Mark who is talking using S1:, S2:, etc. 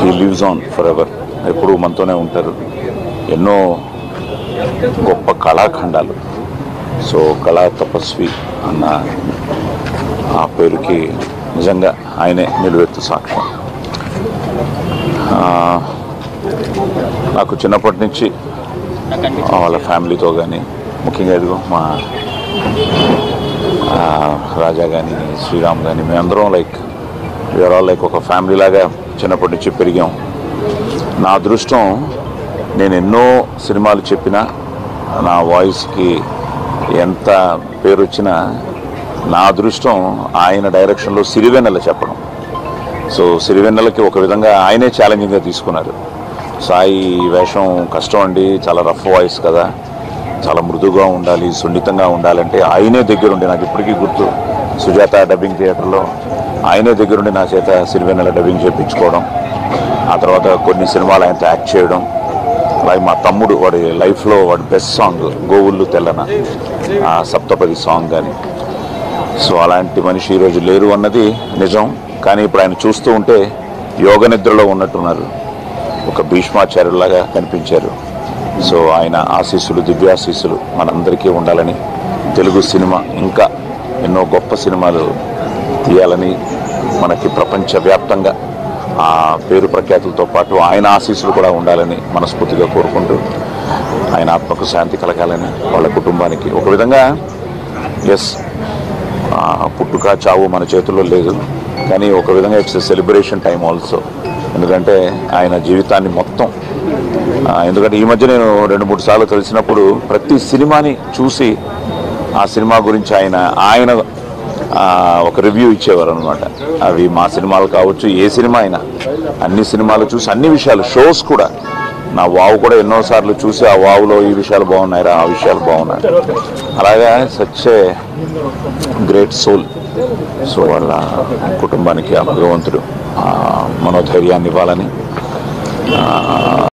S1: he lives on forever ఎప్పుడూ మనతోనే ఉంటారు ఎన్నో గొప్ప కళాఖండాలు సో కళా తపస్వి అన్న ఆ పేరుకి నిజంగా ఆయనే నిలువెత్తు సాక్ష్యం ఆ, నాకు చిన్నప్పటి నుంచి వాళ్ళ ఫ్యామిలీతో కానీ ముఖ్యంగా ఇదిగో మా ఆ, రాజా కానీ శ్రీరామ్ కానీ మేమందరం లైక్ వీఆర్ ఆల్ లైక్ ఒక ఫ్యామిలీ లాగా చిన్నప్పటి నుంచి పెరిగాం నా అదృష్టం నేను ఎన్నో సినిమాలు చెప్పినా నా వాయిస్కి ఎంత పేరు వచ్చినా నా అదృష్టం ఆయన డైరెక్షన్లో సిరివెన్నెల చెప్పడం సో సిరివెన్నెలకి ఒక విధంగా ఆయనే ఛాలెంజింగ్గా తీసుకున్నారు సాయి ఈ వేషం కష్టం అండి చాలా రఫ్ వాయిస్ కదా చాలా మృదుగా ఉండాలి సున్నితంగా ఉండాలంటే ఆయనే దగ్గరుండి నాకు ఇప్పటికీ గుర్తు సుజాత డబ్బింగ్ థియేటర్లో ఆయనే దగ్గరుండి నా చేత సిరివెన్నెల డబ్బింగ్ చేయించుకోవడం ఆ తర్వాత కొన్ని సినిమాలు ఆయనతో యాక్ట్ చేయడం అలాగే మా తమ్ముడు వాడి లైఫ్లో వాడి బెస్ట్ సాంగ్ గోవుళ్ళు తెల్లన ఆ సప్తపది సాంగ్ కానీ సో అలాంటి మనిషి ఈరోజు లేరు అన్నది నిజం కానీ ఇప్పుడు ఆయన చూస్తూ ఉంటే యోగ నిద్రలో ఉన్నట్టున్నారు ఒక భీష్మాచార్యులాగా కనిపించారు సో ఆయన ఆశీస్సులు దివ్యాశీస్సులు మనందరికీ ఉండాలని తెలుగు సినిమా ఇంకా ఎన్నో గొప్ప సినిమాలు తీయాలని మనకి ప్రపంచవ్యాప్తంగా ఆ పేరు ప్రఖ్యాతులతో పాటు ఆయన ఆశీస్సులు కూడా ఉండాలని మనస్ఫూర్తిగా కోరుకుంటూ ఆయన ఆత్మకు శాంతి కలగాలని వాళ్ళ కుటుంబానికి ఒక విధంగా ఎస్ ఆ, పుట్టుక చావు మన చేతుల్లో లేదు కానీ ఒక విధంగా ఇట్స్ సెలబ్రేషన్ టైం ఆల్సో ఎందుకంటే ఆయన జీవితాన్ని మొత్తం ఆ, ఎందుకంటే ఈ మధ్య నేను రెండు మూడు సార్లు కలిసినప్పుడు ప్రతి సినిమాని చూసి ఆ సినిమా గురించి ఆయన ఆయన ఆ, ఒక రివ్యూ ఇచ్చేవారు అనమాట అవి మా సినిమాలు కావచ్చు ఏ సినిమా అయినా అన్ని సినిమాలు చూసి అన్ని విషయాలు షోస్ కూడా నా వావు కూడా ఎన్నోసార్లు చూసి ఆ వావులో ఈ విషయాలు బాగున్నాయిరా ఆ విషయాలు బాగున్నాయి అలాగా సచ్చే గ్రేట్ సోల్ సో వాళ్ళ కుటుంబానికి ఆ భగవంతుడు ఆ మనోధైర్యాన్ని ఇవ్వాలని ఆ,